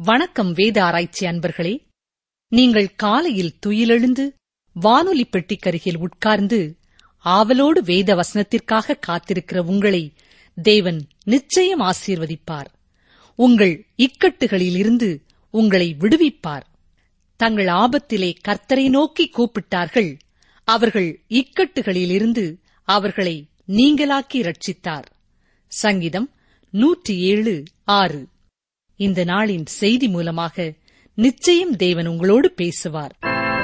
வணக்கம் வேத ஆராய்ச்சி அன்பர்களே நீங்கள் காலையில் துயிலெழுந்து வானொலி பெட்டிக்கருகில் உட்கார்ந்து ஆவலோடு வேத வசனத்திற்காக காத்திருக்கிற உங்களை தேவன் நிச்சயம் ஆசீர்வதிப்பார் உங்கள் இக்கட்டுகளிலிருந்து உங்களை விடுவிப்பார் தங்கள் ஆபத்திலே கர்த்தரை நோக்கி கூப்பிட்டார்கள் அவர்கள் இக்கட்டுகளிலிருந்து அவர்களை நீங்களாக்கி ரட்சித்தார் சங்கீதம் நூற்றி ஏழு ஆறு இந்த நாளின் செய்தி மூலமாக நிச்சயம் தேவன் உங்களோடு பேசுவார்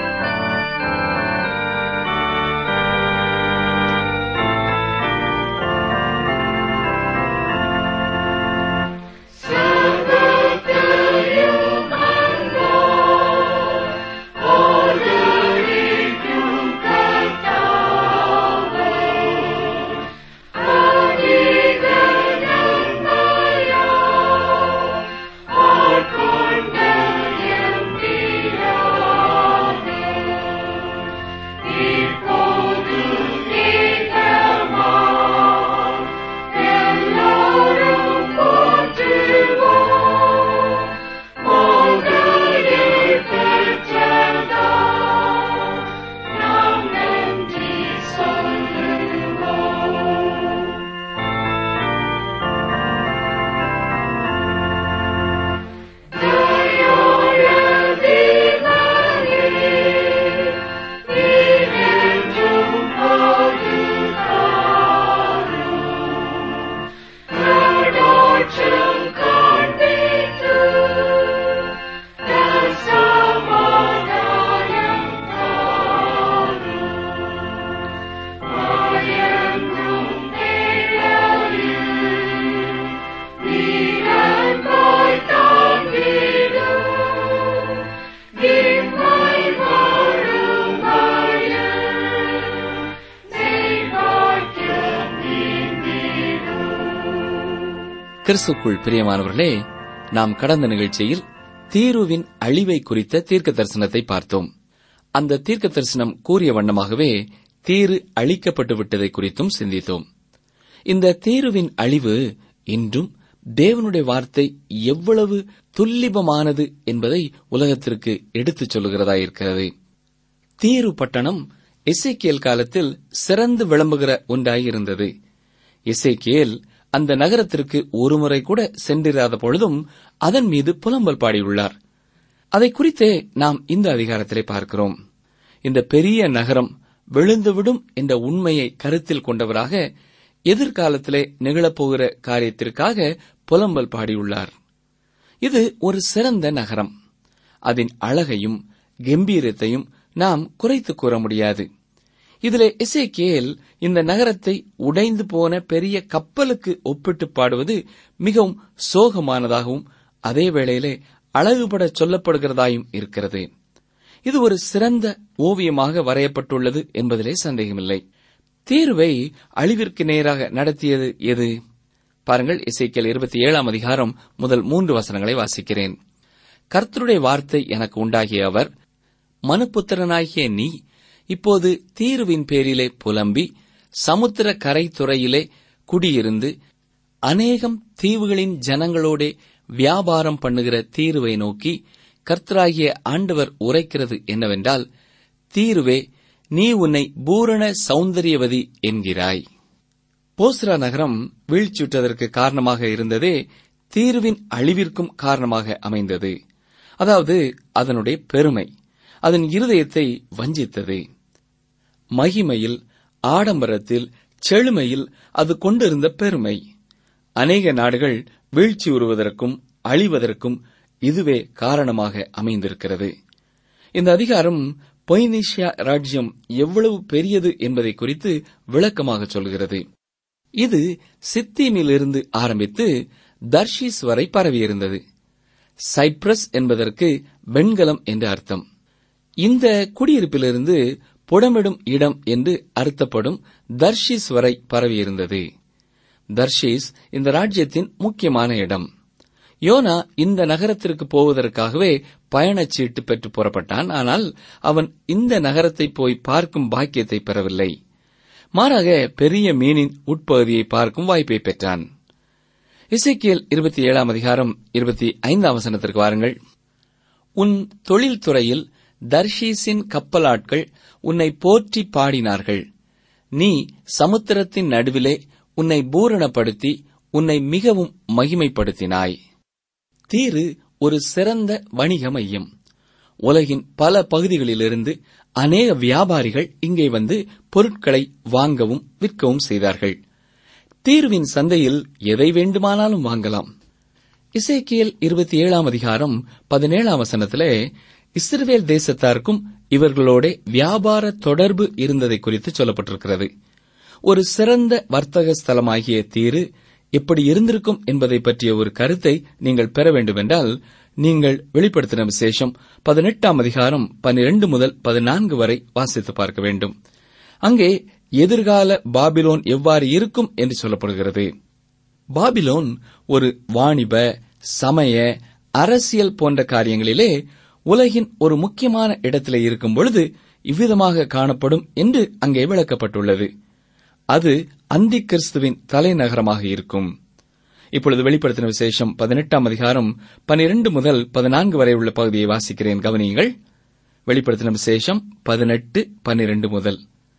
கிறிஸ்துக்குள் பிரியமானவர்களே நாம் கடந்த நிகழ்ச்சியில் தீருவின் அழிவை குறித்த தீர்க்க தரிசனத்தை பார்த்தோம் அந்த தீர்க்க தரிசனம் கூறிய வண்ணமாகவே தீரு அழிக்கப்பட்டு விட்டதை குறித்தும் சிந்தித்தோம் இந்த தீருவின் அழிவு இன்றும் தேவனுடைய வார்த்தை எவ்வளவு துல்லிபமானது என்பதை உலகத்திற்கு எடுத்துச் சொல்லுகிறதாயிருக்கிறது தீரு பட்டணம் எசேக்கியல் காலத்தில் சிறந்து விளம்புகிற ஒன்றாயிருந்தது எசேக்கியேல் அந்த நகரத்திற்கு ஒருமுறை கூட சென்றிராத பொழுதும் அதன் மீது புலம்பல் பாடியுள்ளார் அதை குறித்தே நாம் இந்த அதிகாரத்திலே பார்க்கிறோம் இந்த பெரிய நகரம் விழுந்துவிடும் என்ற உண்மையை கருத்தில் கொண்டவராக எதிர்காலத்திலே நிகழப்போகிற காரியத்திற்காக புலம்பல் பாடியுள்ளார் இது ஒரு சிறந்த நகரம் அதன் அழகையும் கம்பீரத்தையும் நாம் குறைத்து கூற முடியாது இதிலே எசேக்கியேல் இந்த நகரத்தை உடைந்து போன பெரிய கப்பலுக்கு ஒப்பிட்டு பாடுவது மிகவும் சோகமானதாகவும் அதே வேளையிலே அழகுபட சொல்லப்படுகிறதாயும் இருக்கிறது இது ஒரு சிறந்த ஓவியமாக வரையப்பட்டுள்ளது என்பதிலே சந்தேகமில்லை தீர்வை அழிவிற்கு நேராக நடத்தியது எது பாருங்கள் இசைக்கல் இருபத்தி ஏழாம் அதிகாரம் முதல் மூன்று வசனங்களை வாசிக்கிறேன் கர்த்தருடைய வார்த்தை எனக்கு உண்டாகிய அவர் மனுப்புத்திரனாகிய நீ இப்போது தீருவின் பேரிலே புலம்பி சமுத்திர கரைத்துறையிலே குடியிருந்து அநேகம் தீவுகளின் ஜனங்களோடே வியாபாரம் பண்ணுகிற தீருவை நோக்கி கர்த்தராகிய ஆண்டவர் உரைக்கிறது என்னவென்றால் தீருவே நீ உன்னை பூரண சௌந்தரியவதி என்கிறாய் போஸ்ரா நகரம் வீழ்ச்சியுற்றதற்கு காரணமாக இருந்ததே தீர்வின் அழிவிற்கும் காரணமாக அமைந்தது அதாவது அதனுடைய பெருமை அதன் இருதயத்தை வஞ்சித்தது மகிமையில் ஆடம்பரத்தில் செழுமையில் அது கொண்டிருந்த பெருமை அநேக நாடுகள் வீழ்ச்சியுறுவதற்கும் அழிவதற்கும் இதுவே காரணமாக அமைந்திருக்கிறது இந்த அதிகாரம் பொய்னிஷியா ராஜ்யம் எவ்வளவு பெரியது என்பதை குறித்து விளக்கமாக சொல்கிறது இது சித்தீமிலிருந்து ஆரம்பித்து தர்ஷீஸ் வரை பரவியிருந்தது சைப்ரஸ் என்பதற்கு வெண்கலம் என்று அர்த்தம் இந்த குடியிருப்பிலிருந்து புடமிடும் இடம் என்று அர்த்தப்படும் தர்ஷீஸ் வரை பரவியிருந்தது தர்ஷீஸ் இந்த ராஜ்யத்தின் முக்கியமான இடம் யோனா இந்த நகரத்திற்கு போவதற்காகவே பயணச்சீட்டு பெற்று புறப்பட்டான் ஆனால் அவன் இந்த நகரத்தை போய் பார்க்கும் பாக்கியத்தை பெறவில்லை மாறாக பெரிய மீனின் உட்பகுதியை பார்க்கும் வாய்ப்பை பெற்றான் இசைக்கியல் இருபத்தி ஏழாம் அதிகாரம் இருபத்தி ஐந்தாம் வசனத்திற்கு வாருங்கள் உன் தொழில்துறையில் தர்ஷீஸின் கப்பலாட்கள் உன்னை போற்றி பாடினார்கள் நீ சமுத்திரத்தின் நடுவிலே உன்னை பூரணப்படுத்தி உன்னை மிகவும் மகிமைப்படுத்தினாய் தீரு ஒரு சிறந்த வணிக மையம் உலகின் பல பகுதிகளிலிருந்து அநேக வியாபாரிகள் இங்கே வந்து பொருட்களை வாங்கவும் விற்கவும் செய்தார்கள் தீர்வின் சந்தையில் எதை வேண்டுமானாலும் வாங்கலாம் இசைக்கியல் இருபத்தி ஏழாம் அதிகாரம் பதினேழாம் வசனத்திலே இஸ்ரவேல் தேசத்தாருக்கும் இவர்களோட வியாபார தொடர்பு இருந்ததை குறித்து சொல்லப்பட்டிருக்கிறது ஒரு சிறந்த வர்த்தக ஸ்தலமாகிய தீரு எப்படி இருந்திருக்கும் என்பதை பற்றிய ஒரு கருத்தை நீங்கள் பெற வேண்டுமென்றால் நீங்கள் வெளிப்படுத்தின விசேஷம் பதினெட்டாம் அதிகாரம் பன்னிரண்டு முதல் பதினான்கு வரை வாசித்து பார்க்க வேண்டும் அங்கே எதிர்கால பாபிலோன் எவ்வாறு இருக்கும் என்று சொல்லப்படுகிறது பாபிலோன் ஒரு வாணிப சமய அரசியல் போன்ற காரியங்களிலே உலகின் ஒரு முக்கியமான இடத்திலே இருக்கும் பொழுது இவ்விதமாக காணப்படும் என்று அங்கே விளக்கப்பட்டுள்ளது அது அந்தி கிறிஸ்துவின் தலைநகரமாக இருக்கும் இப்பொழுது வெளிப்படுத்தின விசேஷம் பதினெட்டாம் அதிகாரம் பனிரெண்டு முதல் பதினான்கு வரை உள்ள பகுதியை வாசிக்கிறேன் கவனியுங்கள் வெளிப்படுத்தின விசேஷம் பதினெட்டு பனிரெண்டு முதல்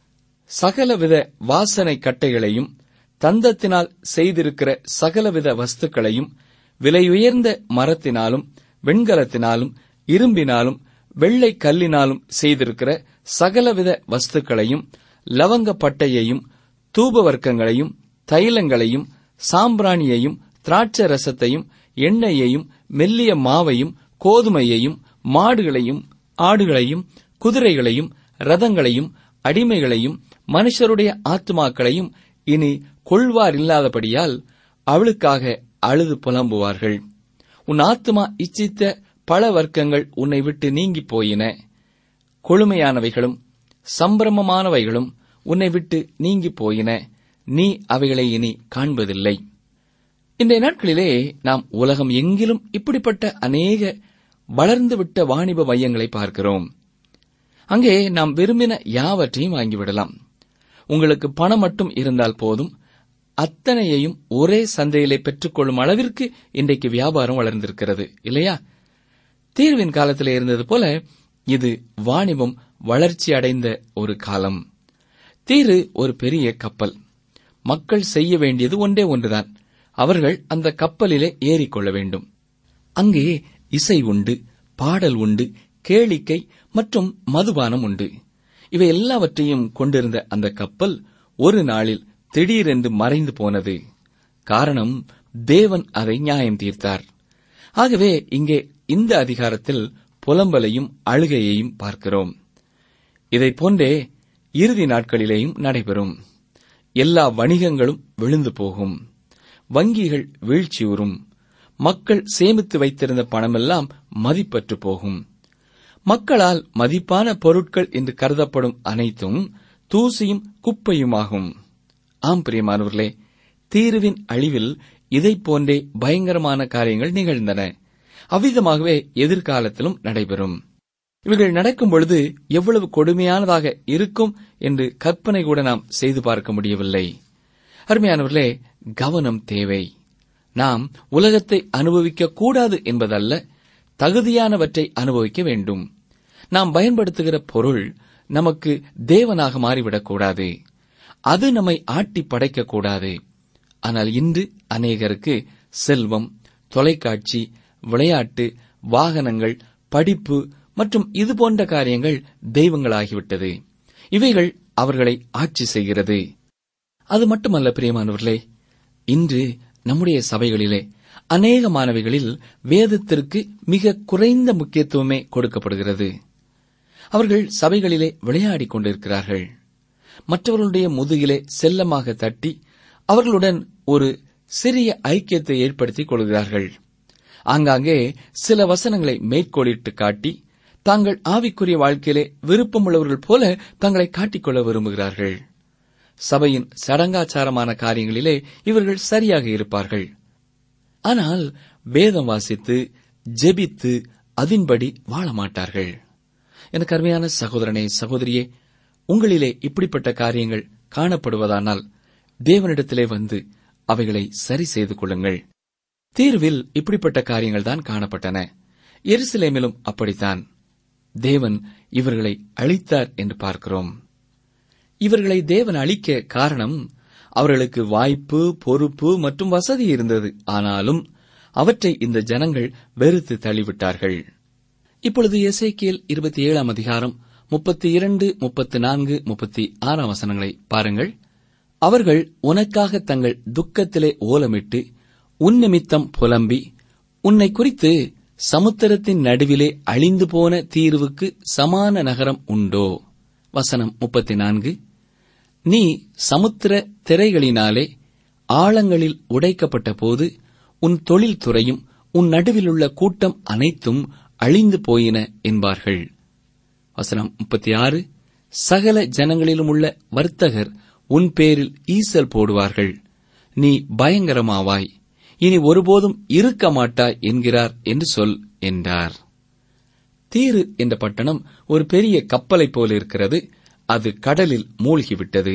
சகலவித வாசனை கட்டைகளையும் தந்தத்தினால் செய்திருக்கிற சகலவித வஸ்துக்களையும் விலையுயர்ந்த மரத்தினாலும் வெண்கலத்தினாலும் இரும்பினாலும் வெள்ளை கல்லினாலும் செய்திருக்கிற சகலவித வஸ்துக்களையும் லவங்க பட்டையையும் தூப வர்க்கங்களையும் தைலங்களையும் சாம்பிராணியையும் திராட்சை ரசத்தையும் எண்ணெயையும் மெல்லிய மாவையும் கோதுமையையும் மாடுகளையும் ஆடுகளையும் குதிரைகளையும் ரதங்களையும் அடிமைகளையும் மனுஷருடைய ஆத்துமாக்களையும் இனி கொள்வார் இல்லாதபடியால் அவளுக்காக அழுது புலம்புவார்கள் உன் ஆத்துமா இச்சித்த பல வர்க்கங்கள் உன்னை விட்டு நீங்கி போயின கொழுமையானவைகளும் சம்பிரமமானவைகளும் உன்னை விட்டு நீங்கி போயின நீ அவைகளை இனி காண்பதில்லை இன்றைய நாட்களிலே நாம் உலகம் எங்கிலும் இப்படிப்பட்ட அநேக வளர்ந்துவிட்ட வாணிப மையங்களை பார்க்கிறோம் அங்கே நாம் விரும்பின யாவற்றையும் வாங்கிவிடலாம் உங்களுக்கு பணம் மட்டும் இருந்தால் போதும் அத்தனையையும் ஒரே சந்தையிலே பெற்றுக்கொள்ளும் அளவிற்கு இன்றைக்கு வியாபாரம் வளர்ந்திருக்கிறது இல்லையா தீர்வின் காலத்தில் இருந்தது போல இது வாணிபம் வளர்ச்சி அடைந்த ஒரு காலம் தீரு ஒரு பெரிய கப்பல் மக்கள் செய்ய வேண்டியது ஒன்றே ஒன்றுதான் அவர்கள் அந்த கப்பலிலே ஏறிக்கொள்ள வேண்டும் அங்கே இசை உண்டு பாடல் உண்டு கேளிக்கை மற்றும் மதுபானம் உண்டு இவை எல்லாவற்றையும் கொண்டிருந்த அந்த கப்பல் ஒரு நாளில் திடீரென்று மறைந்து போனது காரணம் தேவன் அதை நியாயம் தீர்த்தார் ஆகவே இங்கே இந்த அதிகாரத்தில் புலம்பலையும் அழுகையையும் பார்க்கிறோம் இதைப் போன்றே இறுதி நாட்களிலேயும் நடைபெறும் எல்லா வணிகங்களும் விழுந்து போகும் வங்கிகள் வீழ்ச்சியுறும் மக்கள் சேமித்து வைத்திருந்த பணமெல்லாம் மதிப்பற்று போகும் மக்களால் மதிப்பான பொருட்கள் என்று கருதப்படும் அனைத்தும் தூசியும் குப்பையுமாகும் ஆம் பிரியமானவர்களே தீருவின் அழிவில் இதைப் போன்றே பயங்கரமான காரியங்கள் நிகழ்ந்தன அவ்விதமாகவே எதிர்காலத்திலும் நடைபெறும் இவைகள் நடக்கும் பொழுது எவ்வளவு கொடுமையானதாக இருக்கும் என்று கற்பனை கூட நாம் செய்து பார்க்க முடியவில்லை அருமையானவர்களே கவனம் தேவை நாம் உலகத்தை அனுபவிக்க கூடாது என்பதல்ல தகுதியானவற்றை அனுபவிக்க வேண்டும் நாம் பயன்படுத்துகிற பொருள் நமக்கு தேவனாக மாறிவிடக்கூடாது அது நம்மை ஆட்டி படைக்கக்கூடாது ஆனால் இன்று அநேகருக்கு செல்வம் தொலைக்காட்சி விளையாட்டு வாகனங்கள் படிப்பு மற்றும் இது போன்ற காரியங்கள் தெய்வங்களாகிவிட்டது இவைகள் அவர்களை ஆட்சி செய்கிறது அது மட்டுமல்ல பிரியமானவர்களே இன்று நம்முடைய சபைகளிலே அநேக மாணவிகளில் வேதத்திற்கு மிக குறைந்த முக்கியத்துவமே கொடுக்கப்படுகிறது அவர்கள் சபைகளிலே விளையாடிக் கொண்டிருக்கிறார்கள் மற்றவர்களுடைய முதுகிலே செல்லமாக தட்டி அவர்களுடன் ஒரு சிறிய ஐக்கியத்தை ஏற்படுத்திக் கொள்கிறார்கள் ஆங்காங்கே சில வசனங்களை மேற்கோளிட்டு காட்டி தாங்கள் ஆவிக்குரிய வாழ்க்கையிலே விருப்பமுள்ளவர்கள் போல தங்களை காட்டிக்கொள்ள விரும்புகிறார்கள் சபையின் சடங்காச்சாரமான காரியங்களிலே இவர்கள் சரியாக இருப்பார்கள் ஆனால் வேதம் வாசித்து ஜெபித்து அதின்படி வாழ மாட்டார்கள் எனக்கு அருமையான சகோதரனே சகோதரியே உங்களிலே இப்படிப்பட்ட காரியங்கள் காணப்படுவதானால் தேவனிடத்திலே வந்து அவைகளை சரி செய்து கொள்ளுங்கள் தீர்வில் இப்படிப்பட்ட காரியங்கள் தான் காணப்பட்டன எருசலேமிலும் அப்படித்தான் தேவன் இவர்களை அழித்தார் என்று பார்க்கிறோம் இவர்களை தேவன் அழிக்க காரணம் அவர்களுக்கு வாய்ப்பு பொறுப்பு மற்றும் வசதி இருந்தது ஆனாலும் அவற்றை இந்த ஜனங்கள் வெறுத்து தள்ளிவிட்டார்கள் இப்பொழுது எசேக்கியல் இருபத்தி ஏழாம் அதிகாரம் முப்பத்தி இரண்டு முப்பத்தி நான்கு முப்பத்தி ஆறாம் வசனங்களை பாருங்கள் அவர்கள் உனக்காக தங்கள் துக்கத்திலே ஓலமிட்டு உன் நிமித்தம் புலம்பி உன்னை குறித்து சமுத்திரத்தின் நடுவிலே அழிந்து போன தீர்வுக்கு சமான நகரம் உண்டோ வசனம் முப்பத்தி நான்கு நீ சமுத்திர திரைகளினாலே ஆழங்களில் உடைக்கப்பட்ட போது உன் தொழில் துறையும் உன் நடுவிலுள்ள கூட்டம் அனைத்தும் அழிந்து போயின என்பார்கள் வசனம் முப்பத்தி ஆறு சகல ஜனங்களிலும் உள்ள வர்த்தகர் உன் பேரில் ஈசல் போடுவார்கள் நீ பயங்கரமாவாய் இனி ஒருபோதும் இருக்க மாட்டாய் என்கிறார் என்று சொல் என்றார் தீரு என்ற பட்டணம் ஒரு பெரிய கப்பலைப் போல இருக்கிறது அது கடலில் மூழ்கிவிட்டது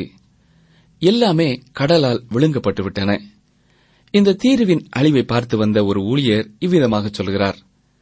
எல்லாமே கடலால் விழுங்கப்பட்டு விட்டன இந்த தீருவின் அழிவை பார்த்து வந்த ஒரு ஊழியர் இவ்விதமாக சொல்கிறார்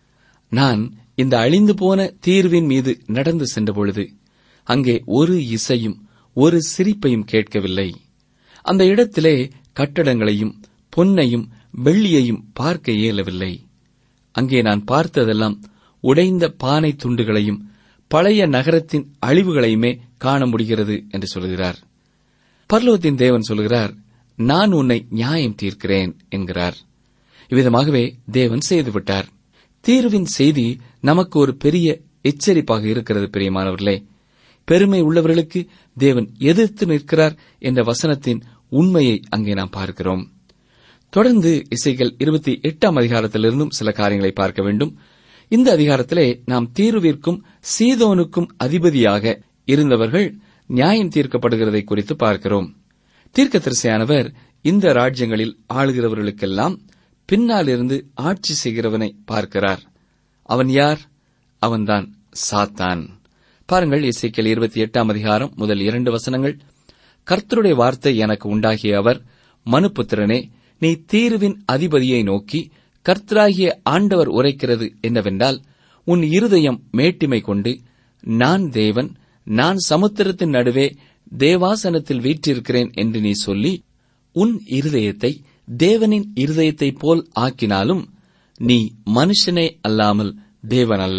நான் இந்த அழிந்து போன தீர்வின் மீது நடந்து சென்றபொழுது அங்கே ஒரு இசையும் ஒரு சிரிப்பையும் கேட்கவில்லை அந்த இடத்திலே கட்டடங்களையும் பொன்னையும் வெள்ளியையும் பார்க்க இயலவில்லை அங்கே நான் பார்த்ததெல்லாம் உடைந்த பானை துண்டுகளையும் பழைய நகரத்தின் அழிவுகளையுமே காண முடிகிறது என்று சொல்கிறார் பர்லோகத்தின் தேவன் சொல்கிறார் நான் உன்னை நியாயம் தீர்க்கிறேன் என்கிறார் இவ்விதமாகவே தேவன் செய்துவிட்டார் தீர்வின் செய்தி நமக்கு ஒரு பெரிய எச்சரிப்பாக இருக்கிறது பிரியமானவர்களே பெருமை உள்ளவர்களுக்கு தேவன் எதிர்த்து நிற்கிறார் என்ற வசனத்தின் உண்மையை அங்கே நாம் பார்க்கிறோம் தொடர்ந்து இசைகள் இருபத்தி எட்டாம் அதிகாரத்திலிருந்தும் சில காரியங்களை பார்க்க வேண்டும் இந்த அதிகாரத்திலே நாம் தீர்விற்கும் சீதோனுக்கும் அதிபதியாக இருந்தவர்கள் நியாயம் தீர்க்கப்படுகிறதை குறித்து பார்க்கிறோம் தீர்க்கதரிசியானவர் இந்த ராஜ்யங்களில் ஆளுகிறவர்களுக்கெல்லாம் பின்னால் இருந்து ஆட்சி செய்கிறவனை பார்க்கிறார் அவன் யார் அவன்தான் சாத்தான் பாருங்கள் இசைக்கல் இருபத்தி எட்டாம் அதிகாரம் முதல் இரண்டு வசனங்கள் கர்த்தருடைய வார்த்தை எனக்கு உண்டாகிய அவர் மனுபுத்திரனே நீ தீர்வின் அதிபதியை நோக்கி கர்த்தராகிய ஆண்டவர் உரைக்கிறது என்னவென்றால் உன் இருதயம் மேட்டிமை கொண்டு நான் தேவன் நான் சமுத்திரத்தின் நடுவே தேவாசனத்தில் வீற்றிருக்கிறேன் என்று நீ சொல்லி உன் இருதயத்தை தேவனின் இருதயத்தைப் போல் ஆக்கினாலும் நீ மனுஷனே அல்லாமல் தேவன் அல்ல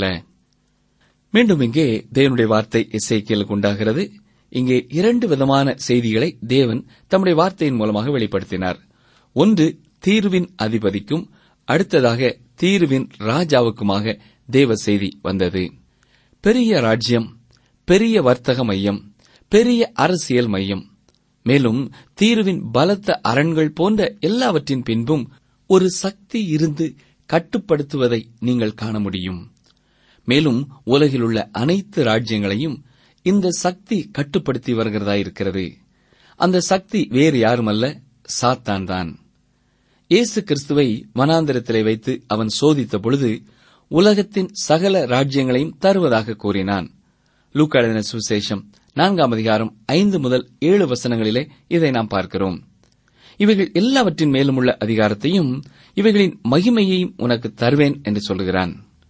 மீண்டும் இங்கே தேவனுடைய வார்த்தை இசைக்கியலுக்கு உண்டாகிறது இங்கே இரண்டு விதமான செய்திகளை தேவன் தம்முடைய வார்த்தையின் மூலமாக வெளிப்படுத்தினார் ஒன்று தீர்வின் அதிபதிக்கும் அடுத்ததாக தீர்வின் ராஜாவுக்குமாக தேவ செய்தி வந்தது பெரிய ராஜ்யம் பெரிய வர்த்தக மையம் பெரிய அரசியல் மையம் மேலும் தீர்வின் பலத்த அரண்கள் போன்ற எல்லாவற்றின் பின்பும் ஒரு சக்தி இருந்து கட்டுப்படுத்துவதை நீங்கள் காண முடியும் மேலும் உலகிலுள்ள அனைத்து ராஜ்யங்களையும் இந்த சக்தி கட்டுப்படுத்தி வருகிறதா இருக்கிறது அந்த சக்தி வேறு யாருமல்ல சாத்தான் தான் இயேசு கிறிஸ்துவை வனாந்திரத்திலே வைத்து அவன் சோதித்த பொழுது உலகத்தின் சகல ராஜ்யங்களையும் தருவதாக கூறினான் லூக்காளின சுவிசேஷம் நான்காம் அதிகாரம் ஐந்து முதல் ஏழு வசனங்களிலே இதை நாம் பார்க்கிறோம் இவைகள் எல்லாவற்றின் மேலும் உள்ள அதிகாரத்தையும் இவைகளின் மகிமையையும் உனக்கு தருவேன் என்று சொல்கிறான்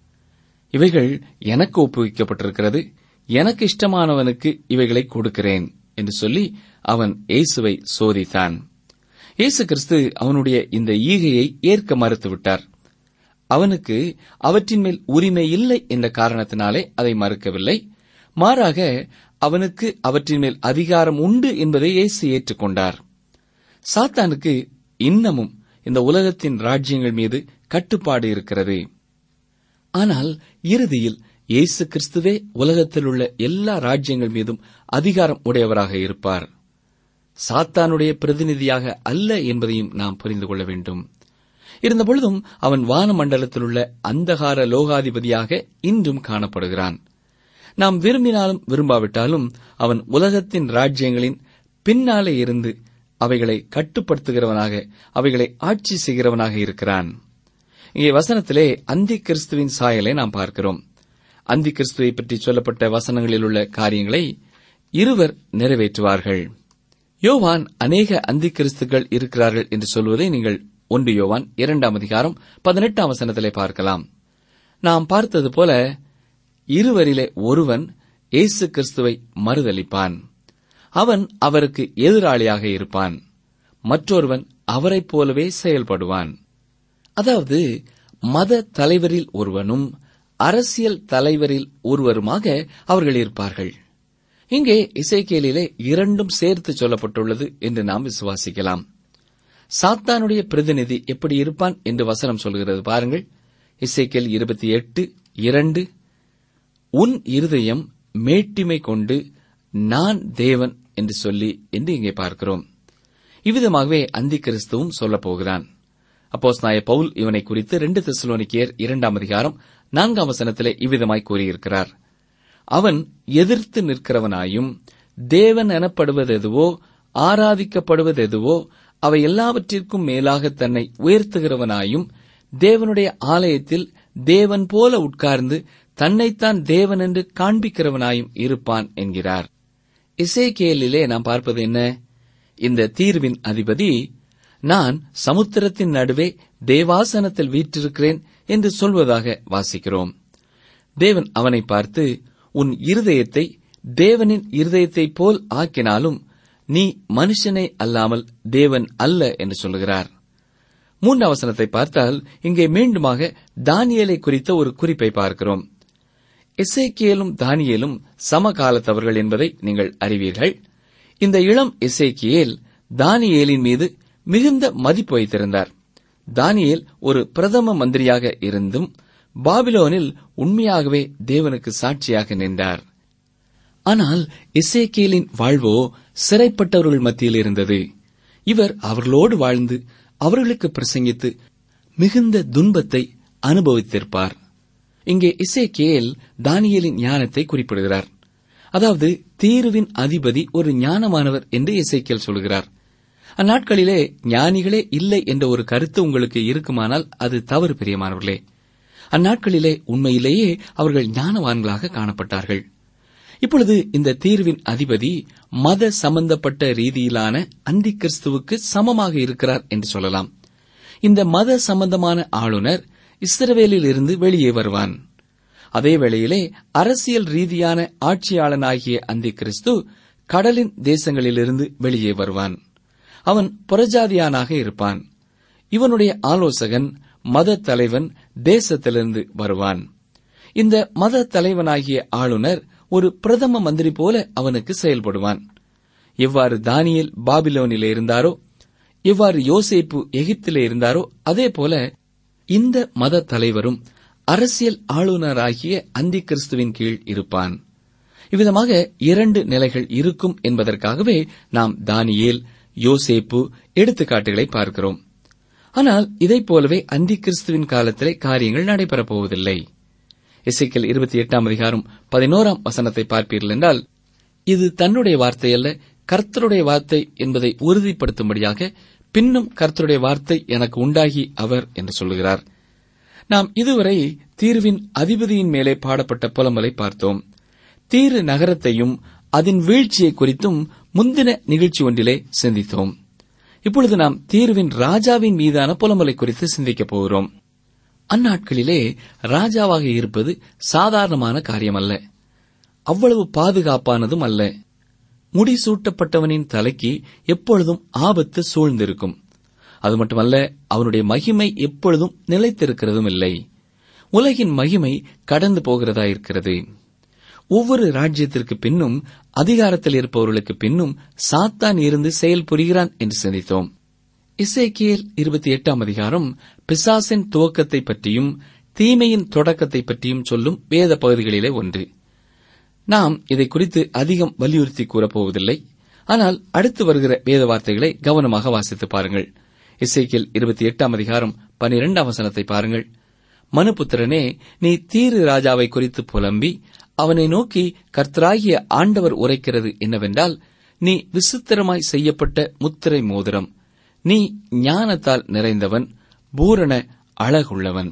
இவைகள் எனக்கு ஒப்புவிக்கப்பட்டிருக்கிறது எனக்கு இஷ்டமானவனுக்கு இவைகளை கொடுக்கிறேன் என்று சொல்லி அவன் இயேசுவை சோதித்தான் இயேசு கிறிஸ்து அவனுடைய இந்த ஈகையை ஏற்க மறுத்துவிட்டார் அவனுக்கு அவற்றின் மேல் உரிமை இல்லை என்ற காரணத்தினாலே அதை மறுக்கவில்லை மாறாக அவனுக்கு அவற்றின் மேல் அதிகாரம் உண்டு என்பதை இயேசு ஏற்றுக்கொண்டார் சாத்தானுக்கு இன்னமும் இந்த உலகத்தின் ராஜ்யங்கள் மீது கட்டுப்பாடு இருக்கிறது ஆனால் இறுதியில் இயேசு கிறிஸ்துவே உலகத்தில் உள்ள எல்லா ராஜ்யங்கள் மீதும் அதிகாரம் உடையவராக இருப்பார் சாத்தானுடைய பிரதிநிதியாக அல்ல என்பதையும் நாம் புரிந்து கொள்ள வேண்டும் இருந்தபொழுதும் அவன் வானமண்டலத்தில் உள்ள அந்தகார லோகாதிபதியாக இன்றும் காணப்படுகிறான் நாம் விரும்பினாலும் விரும்பாவிட்டாலும் அவன் உலகத்தின் ராஜ்யங்களின் பின்னாலே இருந்து அவைகளை கட்டுப்படுத்துகிறவனாக அவைகளை ஆட்சி செய்கிறவனாக இருக்கிறான் இங்கே வசனத்திலே அந்தி கிறிஸ்துவின் சாயலை நாம் பார்க்கிறோம் அந்தி கிறிஸ்துவை பற்றி சொல்லப்பட்ட வசனங்களில் உள்ள காரியங்களை இருவர் நிறைவேற்றுவார்கள் யோவான் அநேக அந்தி கிறிஸ்துக்கள் இருக்கிறார்கள் என்று சொல்வதை நீங்கள் ஒன்று யோவான் இரண்டாம் அதிகாரம் பதினெட்டாம் வசனத்திலே பார்க்கலாம் நாம் பார்த்தது போல இருவரிலே ஒருவன் இயேசு கிறிஸ்துவை மறுதலிப்பான் அவன் அவருக்கு எதிராளியாக இருப்பான் மற்றொருவன் அவரைப் போலவே செயல்படுவான் அதாவது மத தலைவரில் ஒருவனும் அரசியல் தலைவரில் ஒருவருமாக அவர்கள் இருப்பார்கள் இங்கே இசைக்கேலிலே இரண்டும் சேர்த்து சொல்லப்பட்டுள்ளது என்று நாம் விசுவாசிக்கலாம் சாத்தானுடைய பிரதிநிதி எப்படி இருப்பான் என்று வசனம் சொல்கிறது பாருங்கள் இசைக்கேல் இருபத்தி எட்டு இரண்டு உன் இருதயம் மேட்டிமை கொண்டு நான் தேவன் என்று சொல்லி என்று இங்கே பார்க்கிறோம் இவ்விதமாகவே அந்தி கிறிஸ்துவும் சொல்லப் போகிறான் அப்போஸ் நாய பவுல் இவனை குறித்து ரெண்டு தெசலோனிக்கேயர் இரண்டாம் அதிகாரம் நான்காம் வசனத்திலே இவ்விதமாய் கூறியிருக்கிறார் அவன் எதிர்த்து நிற்கிறவனாயும் தேவன் எனப்படுவதெதுவோ ஆராதிக்கப்படுவதெதுவோ அவை எல்லாவற்றிற்கும் மேலாக தன்னை உயர்த்துகிறவனாயும் தேவனுடைய ஆலயத்தில் தேவன் போல உட்கார்ந்து தன்னைத்தான் தேவன் என்று காண்பிக்கிறவனாயும் இருப்பான் என்கிறார் இசைக்கேலிலே நாம் பார்ப்பது என்ன இந்த தீர்வின் அதிபதி நான் சமுத்திரத்தின் நடுவே தேவாசனத்தில் வீற்றிருக்கிறேன் என்று சொல்வதாக வாசிக்கிறோம் தேவன் அவனை பார்த்து உன் இருதயத்தை தேவனின் இருதயத்தைப் போல் ஆக்கினாலும் நீ மனுஷனை அல்லாமல் தேவன் அல்ல என்று சொல்லுகிறார் மூன்றாம் வசனத்தை பார்த்தால் இங்கே மீண்டுமாக தானியேலை குறித்த ஒரு குறிப்பை பார்க்கிறோம் எசேக்கியேலும் தானியேலும் சமகாலத்தவர்கள் என்பதை நீங்கள் அறிவீர்கள் இந்த இளம் எசேக்கியேல் தானியேலின் மீது மிகுந்த மதிப்பு வைத்திருந்தார் தானியேல் ஒரு பிரதம மந்திரியாக இருந்தும் பாபிலோனில் உண்மையாகவே தேவனுக்கு சாட்சியாக நின்றார் ஆனால் இசேக்கியலின் வாழ்வோ சிறைப்பட்டவர்கள் மத்தியில் இருந்தது இவர் அவர்களோடு வாழ்ந்து அவர்களுக்கு பிரசங்கித்து மிகுந்த துன்பத்தை அனுபவித்திருப்பார் இங்கே இசேக்கியேல் தானியேலின் ஞானத்தை குறிப்பிடுகிறார் அதாவது தீருவின் அதிபதி ஒரு ஞானமானவர் என்று இசைக்கியல் சொல்கிறார் அந்நாட்களிலே ஞானிகளே இல்லை என்ற ஒரு கருத்து உங்களுக்கு இருக்குமானால் அது தவறு பிரியமானவர்களே அந்நாட்களிலே உண்மையிலேயே அவர்கள் ஞானவான்களாக காணப்பட்டார்கள் இப்பொழுது இந்த தீர்வின் அதிபதி மத சம்பந்தப்பட்ட ரீதியிலான அந்தி கிறிஸ்துவுக்கு சமமாக இருக்கிறார் என்று சொல்லலாம் இந்த மத சம்பந்தமான ஆளுநர் இஸ்ரவேலில் இருந்து வெளியே வருவான் அதே வேளையிலே அரசியல் ரீதியான ஆட்சியாளனாகிய அந்தி கிறிஸ்து கடலின் தேசங்களிலிருந்து வெளியே வருவான் அவன் புறஜாதியானாக இருப்பான் இவனுடைய ஆலோசகன் மத தலைவன் தேசத்திலிருந்து வருவான் இந்த மத தலைவனாகிய ஆளுநர் ஒரு பிரதம மந்திரி போல அவனுக்கு செயல்படுவான் எவ்வாறு தானியல் பாபிலோனிலே இருந்தாரோ எவ்வாறு யோசேப்பு எகிப்திலே இருந்தாரோ அதே போல இந்த மத தலைவரும் அரசியல் ஆளுநராகிய அந்தி கிறிஸ்துவின் கீழ் இருப்பான் இவ்விதமாக இரண்டு நிலைகள் இருக்கும் என்பதற்காகவே நாம் தானியேல் யோசேப்பு எடுத்துக்காட்டுகளை பார்க்கிறோம் ஆனால் இதைப் போலவே அந்தி கிறிஸ்துவின் காலத்திலே காரியங்கள் நடைபெறப் போவதில்லை இசைக்கல் இருபத்தி எட்டாம் அதிகாரம் பதினோராம் வசனத்தை பார்ப்பீர்கள் என்றால் இது தன்னுடைய வார்த்தை அல்ல கர்த்தருடைய வார்த்தை என்பதை உறுதிப்படுத்தும்படியாக பின்னும் கர்த்தருடைய வார்த்தை எனக்கு உண்டாகி அவர் என்று சொல்லுகிறார் நாம் இதுவரை தீர்வின் அதிபதியின் மேலே பாடப்பட்ட புலம்பலை பார்த்தோம் தீரு நகரத்தையும் அதன் வீழ்ச்சியை குறித்தும் முந்தின நிகழ்ச்சி ஒன்றிலே சிந்தித்தோம் இப்பொழுது நாம் தீர்வின் ராஜாவின் மீதான புலம்பலை குறித்து சிந்திக்கப் போகிறோம் அந்நாட்களிலே ராஜாவாக இருப்பது சாதாரணமான காரியமல்ல அவ்வளவு பாதுகாப்பானதும் அல்ல முடிசூட்டப்பட்டவனின் தலைக்கு எப்பொழுதும் ஆபத்து சூழ்ந்திருக்கும் அது மட்டுமல்ல அவனுடைய மகிமை எப்பொழுதும் நிலைத்திருக்கிறதும் இல்லை உலகின் மகிமை கடந்து போகிறதா இருக்கிறது ஒவ்வொரு ராஜ்யத்திற்கு பின்னும் அதிகாரத்தில் இருப்பவர்களுக்கு பின்னும் சாத்தான் இருந்து செயல் புரிகிறான் என்று சிந்தித்தோம் இசைக்கியல் இருபத்தி எட்டாம் அதிகாரம் பிசாசின் துவக்கத்தை பற்றியும் தீமையின் தொடக்கத்தை பற்றியும் சொல்லும் வேத பகுதிகளிலே ஒன்று நாம் இதை குறித்து அதிகம் வலியுறுத்தி கூறப்போவதில்லை ஆனால் அடுத்து வருகிற வேத வார்த்தைகளை கவனமாக வாசித்து பாருங்கள் இசைக்கியல் இருபத்தி எட்டாம் அதிகாரம் பனிரெண்டாம் வசனத்தை பாருங்கள் மனுபுத்திரனே நீ தீரு ராஜாவை குறித்து புலம்பி அவனை நோக்கி கர்த்தராகிய ஆண்டவர் உரைக்கிறது என்னவென்றால் நீ விசித்திரமாய் செய்யப்பட்ட முத்திரை மோதிரம் நீ ஞானத்தால் நிறைந்தவன் பூரண அழகுள்ளவன்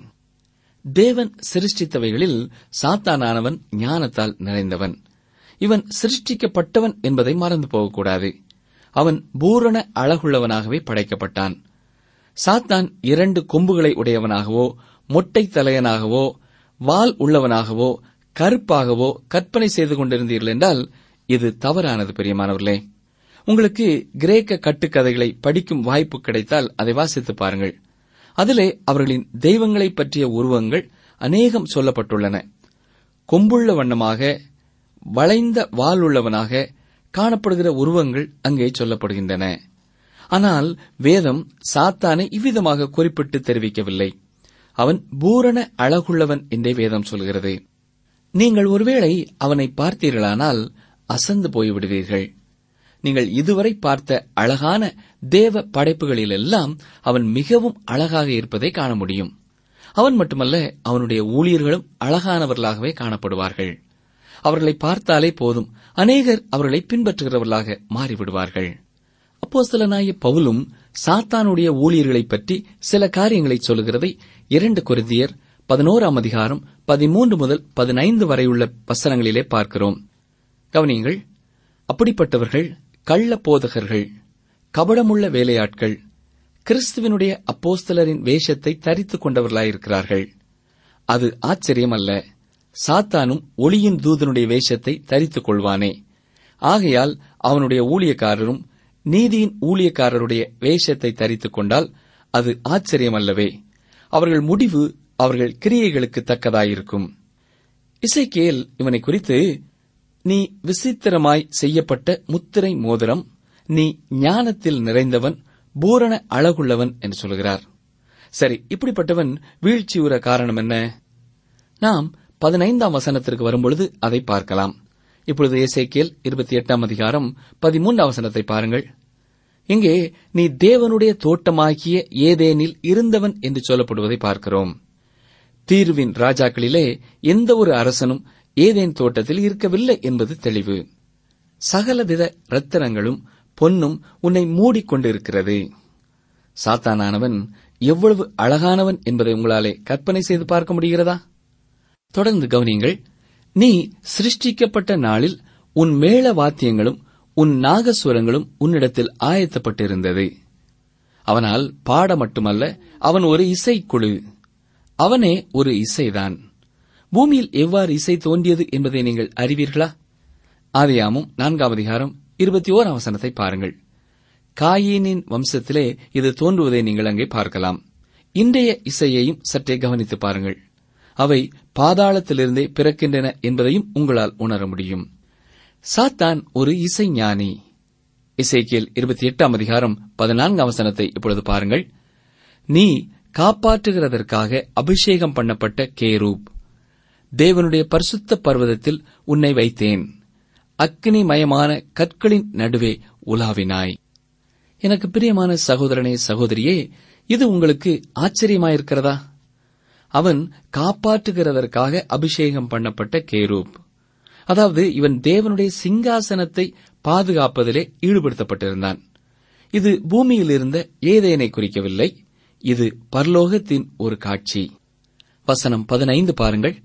தேவன் சிருஷ்டித்தவைகளில் சாத்தானானவன் ஞானத்தால் நிறைந்தவன் இவன் சிருஷ்டிக்கப்பட்டவன் என்பதை மறந்து போகக்கூடாது அவன் பூரண அழகுள்ளவனாகவே படைக்கப்பட்டான் சாத்தான் இரண்டு கொம்புகளை உடையவனாகவோ மொட்டை தலையனாகவோ வால் உள்ளவனாகவோ கருப்பாகவோ கற்பனை செய்து கொண்டிருந்தீர்கள் என்றால் இது தவறானது பெரியமானவர்களே உங்களுக்கு கிரேக்க கட்டுக்கதைகளை படிக்கும் வாய்ப்பு கிடைத்தால் அதை வாசித்து பாருங்கள் அதிலே அவர்களின் தெய்வங்களை பற்றிய உருவங்கள் அநேகம் சொல்லப்பட்டுள்ளன கொம்புள்ள வண்ணமாக வளைந்த வால் உள்ளவனாக காணப்படுகிற உருவங்கள் அங்கே சொல்லப்படுகின்றன ஆனால் வேதம் சாத்தானை இவ்விதமாக குறிப்பிட்டு தெரிவிக்கவில்லை அவன் பூரண அழகுள்ளவன் என்றே வேதம் சொல்கிறது நீங்கள் ஒருவேளை அவனை பார்த்தீர்களானால் அசந்து போய்விடுவீர்கள் நீங்கள் இதுவரை பார்த்த அழகான தேவ படைப்புகளிலெல்லாம் அவன் மிகவும் அழகாக இருப்பதை காண முடியும் அவன் மட்டுமல்ல அவனுடைய ஊழியர்களும் அழகானவர்களாகவே காணப்படுவார்கள் அவர்களை பார்த்தாலே போதும் அநேகர் அவர்களை பின்பற்றுகிறவர்களாக மாறிவிடுவார்கள் அப்போஸ்தலனாய பவுலும் சாத்தானுடைய ஊழியர்களைப் பற்றி சில காரியங்களை சொல்லுகிறதை இரண்டு கொரிந்தியர் பதினோராம் அதிகாரம் பதிமூன்று முதல் பதினைந்து வரையுள்ள வசனங்களிலே பார்க்கிறோம் கவனியங்கள் அப்படிப்பட்டவர்கள் கள்ள போதகர்கள் கபடமுள்ள வேலையாட்கள் கிறிஸ்துவினுடைய அப்போஸ்தலரின் வேஷத்தை தரித்துக் கொண்டவர்களாயிருக்கிறார்கள் அது ஆச்சரியமல்ல சாத்தானும் ஒளியின் தூதனுடைய வேஷத்தை தரித்துக் கொள்வானே ஆகையால் அவனுடைய ஊழியக்காரரும் நீதியின் ஊழியக்காரருடைய வேஷத்தை தரித்துக் கொண்டால் அது ஆச்சரியமல்லவே அவர்கள் முடிவு அவர்கள் கிரியைகளுக்கு தக்கதாயிருக்கும் இசைக்கேல் இவனை குறித்து நீ விசித்திரமாய் செய்யப்பட்ட முத்திரை மோதிரம் நீ ஞானத்தில் நிறைந்தவன் பூரண அழகுள்ளவன் என்று சொல்கிறார் சரி இப்படிப்பட்டவன் வீழ்ச்சியுற காரணம் என்ன நாம் பதினைந்தாம் வசனத்திற்கு வரும்பொழுது அதை பார்க்கலாம் இப்பொழுது இசைக்கேல் இருபத்தி எட்டாம் அதிகாரம் பதிமூன்றாம் வசனத்தை பாருங்கள் இங்கே நீ தேவனுடைய தோட்டமாகிய ஏதேனில் இருந்தவன் என்று சொல்லப்படுவதை பார்க்கிறோம் தீர்வின் ராஜாக்களிலே எந்த ஒரு அரசனும் ஏதேன் தோட்டத்தில் இருக்கவில்லை என்பது தெளிவு சகலவித ரத்தினங்களும் பொன்னும் உன்னை மூடிக்கொண்டிருக்கிறது சாத்தானானவன் எவ்வளவு அழகானவன் என்பதை உங்களாலே கற்பனை செய்து பார்க்க முடிகிறதா தொடர்ந்து கவனியுங்கள் நீ சிருஷ்டிக்கப்பட்ட நாளில் உன் மேள வாத்தியங்களும் உன் நாகஸ்வரங்களும் உன்னிடத்தில் ஆயத்தப்பட்டிருந்தது அவனால் பாட மட்டுமல்ல அவன் ஒரு இசைக்குழு அவனே ஒரு இசைதான் பூமியில் எவ்வாறு இசை தோன்றியது என்பதை நீங்கள் அறிவீர்களா ஆதியாமும் நான்காம் அதிகாரம் இருபத்தி ஓராம் வசனத்தை பாருங்கள் காயீனின் வம்சத்திலே இது தோன்றுவதை நீங்கள் அங்கே பார்க்கலாம் இன்றைய இசையையும் சற்றே கவனித்து பாருங்கள் அவை பாதாளத்திலிருந்தே பிறக்கின்றன என்பதையும் உங்களால் உணர முடியும் சாத்தான் ஒரு இசைஞானி இசைக்கியல் இருபத்தி எட்டாம் அதிகாரம் பதினான்காம் வசனத்தை இப்பொழுது பாருங்கள் நீ காப்பாற்றுகிறதற்காக அபிஷேகம் பண்ணப்பட்ட கேரூப் தேவனுடைய பரிசுத்த பர்வதத்தில் உன்னை வைத்தேன் அக்னிமயமான கற்களின் நடுவே உலாவினாய் எனக்கு பிரியமான சகோதரனே சகோதரியே இது உங்களுக்கு ஆச்சரியமாயிருக்கிறதா அவன் காப்பாற்றுகிறதற்காக அபிஷேகம் பண்ணப்பட்ட கேரூப் அதாவது இவன் தேவனுடைய சிங்காசனத்தை பாதுகாப்பதிலே ஈடுபடுத்தப்பட்டிருந்தான் இது பூமியில் இருந்த ஏதேனை குறிக்கவில்லை இது பரலோகத்தின் ஒரு காட்சி வசனம் பதினைந்து பாருங்கள்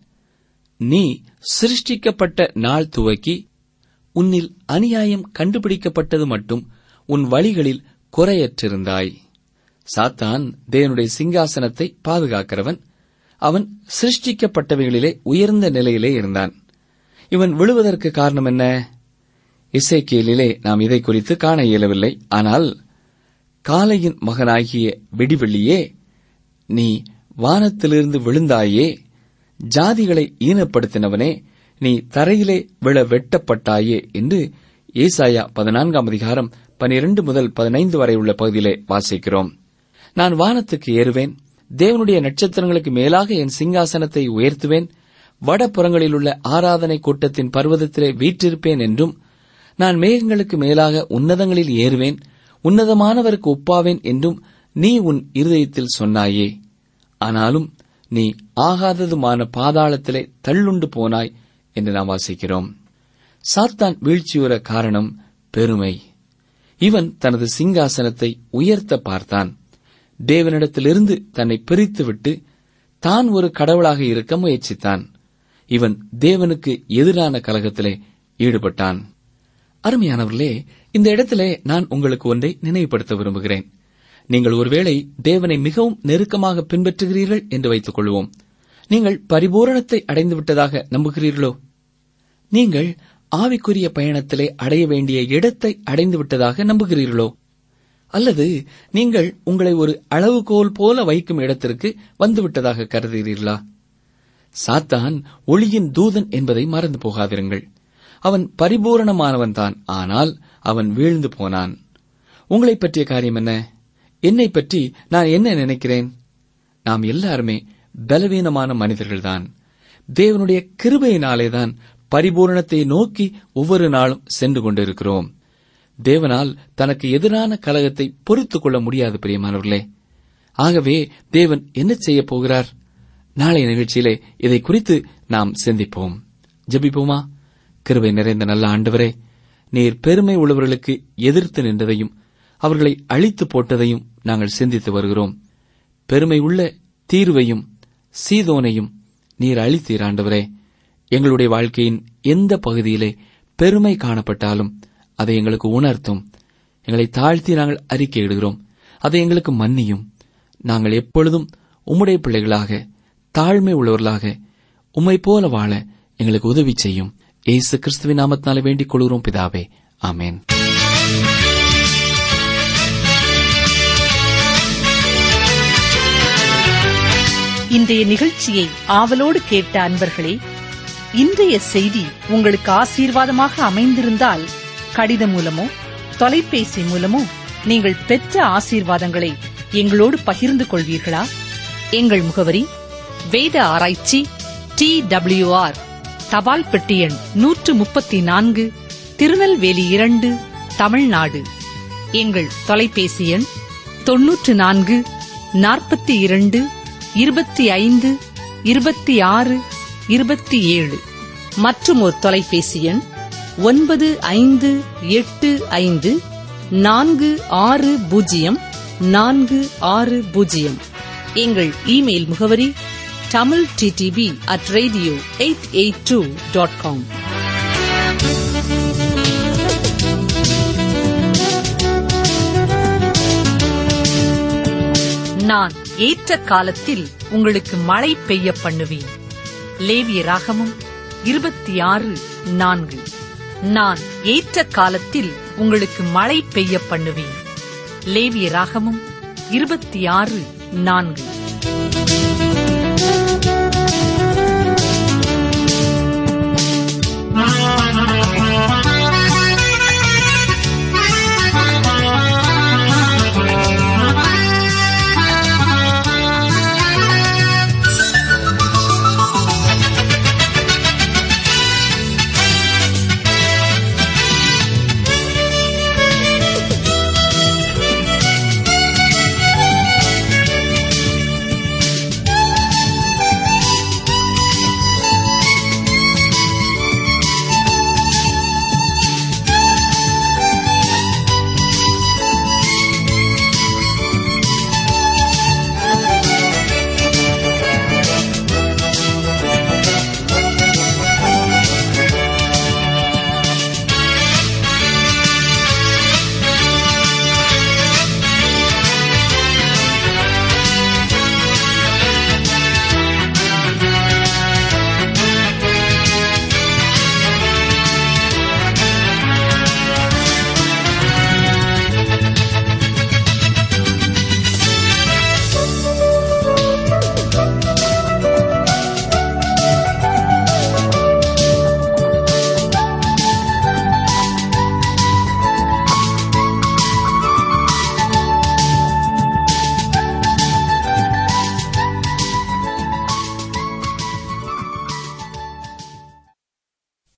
நீ சிருஷ்டிக்கப்பட்ட நாள் துவக்கி உன்னில் அநியாயம் கண்டுபிடிக்கப்பட்டது மட்டும் உன் வழிகளில் குறையற்றிருந்தாய் சாத்தான் தேவனுடைய சிங்காசனத்தை பாதுகாக்கிறவன் அவன் சிருஷ்டிக்கப்பட்டவைகளிலே உயர்ந்த நிலையிலே இருந்தான் இவன் விழுவதற்கு காரணம் என்ன இசைக்கேலிலே நாம் இதை குறித்து காண இயலவில்லை ஆனால் காலையின் மகனாகிய வெடிவெள்ளியே நீ வானத்திலிருந்து விழுந்தாயே ஜாதிகளை ஈனப்படுத்தினவனே நீ தரையிலே விழ வெட்டப்பட்டாயே என்று ஏசாயா பதினான்காம் அதிகாரம் பனிரெண்டு முதல் பதினைந்து வரை உள்ள பகுதியிலே வாசிக்கிறோம் நான் வானத்துக்கு ஏறுவேன் தேவனுடைய நட்சத்திரங்களுக்கு மேலாக என் சிங்காசனத்தை உயர்த்துவேன் வடபுறங்களில் உள்ள ஆராதனை கூட்டத்தின் பர்வதத்திலே வீற்றிருப்பேன் என்றும் நான் மேகங்களுக்கு மேலாக உன்னதங்களில் ஏறுவேன் உன்னதமானவருக்கு ஒப்பாவேன் என்றும் நீ உன் இருதயத்தில் சொன்னாயே ஆனாலும் நீ ஆகாததுமான பாதாளத்திலே தள்ளுண்டு போனாய் என்று நாம் வாசிக்கிறோம் சாத்தான் வீழ்ச்சியுற காரணம் பெருமை இவன் தனது சிங்காசனத்தை உயர்த்த பார்த்தான் தேவனிடத்திலிருந்து தன்னை பிரித்துவிட்டு தான் ஒரு கடவுளாக இருக்க முயற்சித்தான் இவன் தேவனுக்கு எதிரான கலகத்திலே ஈடுபட்டான் அருமையானவர்களே இந்த இடத்திலே நான் உங்களுக்கு ஒன்றை நினைவுபடுத்த விரும்புகிறேன் நீங்கள் ஒருவேளை தேவனை மிகவும் நெருக்கமாக பின்பற்றுகிறீர்கள் என்று வைத்துக் கொள்வோம் நீங்கள் பரிபூரணத்தை அடைந்து விட்டதாக நம்புகிறீர்களோ நீங்கள் ஆவிக்குரிய பயணத்திலே அடைய வேண்டிய இடத்தை அடைந்து விட்டதாக நம்புகிறீர்களோ அல்லது நீங்கள் உங்களை ஒரு அளவுகோல் போல வைக்கும் இடத்திற்கு வந்துவிட்டதாக கருதுகிறீர்களா சாத்தான் ஒளியின் தூதன் என்பதை மறந்து போகாதிருங்கள் அவன் பரிபூரணமானவன்தான் ஆனால் அவன் வீழ்ந்து போனான் உங்களைப் பற்றிய காரியம் என்ன என்னை பற்றி நான் என்ன நினைக்கிறேன் நாம் எல்லாருமே பலவீனமான மனிதர்கள்தான் தேவனுடைய கிருபையினாலேதான் பரிபூரணத்தை நோக்கி ஒவ்வொரு நாளும் சென்று கொண்டிருக்கிறோம் தேவனால் தனக்கு எதிரான கலகத்தை பொறுத்துக் கொள்ள முடியாது பிரியமானவர்களே ஆகவே தேவன் என்ன செய்யப் போகிறார் நாளைய நிகழ்ச்சியிலே இதை குறித்து நாம் சிந்திப்போம் ஜெபிப்போமா கிருபை நிறைந்த நல்ல ஆண்டவரே நீர் பெருமை உள்ளவர்களுக்கு எதிர்த்து நின்றதையும் அவர்களை அழித்து போட்டதையும் நாங்கள் சிந்தித்து வருகிறோம் பெருமை உள்ள தீர்வையும் சீதோனையும் நீர் அழித்தீர் ஆண்டவரே எங்களுடைய வாழ்க்கையின் எந்த பகுதியிலே பெருமை காணப்பட்டாலும் அதை எங்களுக்கு உணர்த்தும் எங்களை தாழ்த்தி நாங்கள் அறிக்கையிடுகிறோம் அதை எங்களுக்கு மன்னியும் நாங்கள் எப்பொழுதும் உம்முடைய பிள்ளைகளாக தாழ்மை உள்ளவர்களாக உம்மை போல வாழ எங்களுக்கு உதவி செய்யும் ஏசு கிறிஸ்துவின் நாமத்தினாலே வேண்டிக் கொள்கிறோம் பிதாவே ஆமேன் இன்றைய நிகழ்ச்சியை ஆவலோடு கேட்ட அன்பர்களே இன்றைய செய்தி உங்களுக்கு ஆசீர்வாதமாக அமைந்திருந்தால் கடிதம் மூலமோ தொலைபேசி மூலமோ நீங்கள் பெற்ற ஆசீர்வாதங்களை எங்களோடு பகிர்ந்து கொள்வீர்களா எங்கள் முகவரி வேத ஆராய்ச்சி டி டபிள்யூஆர் தபால் பெட்டி எண் நூற்று முப்பத்தி நான்கு திருநெல்வேலி இரண்டு தமிழ்நாடு எங்கள் தொலைபேசி எண் தொன்னூற்று நான்கு நாற்பத்தி இரண்டு இருபத்தி ஐந்து இருபத்தி ஆறு இருபத்தி ஏழு மற்றும் ஒரு தொலைபேசி எண் ஒன்பது ஐந்து எட்டு ஐந்து நான்கு ஆறு பூஜ்ஜியம் நான்கு ஆறு பூஜ்ஜியம் எங்கள் இமெயில் முகவரி Tamil TTP at radio eight eight two dot com நான் ஏற்ற காலத்தில் உங்களுக்கு மழை பெய்ய பண்ணுவேன் லேவிய ராகமும் இருபத்தி ஆறு நான்கு நான் ஏற்ற காலத்தில் உங்களுக்கு மழை பெய்ய பண்ணுவேன் லேவிய ராகமும் இருபத்தி ஆறு நான்கு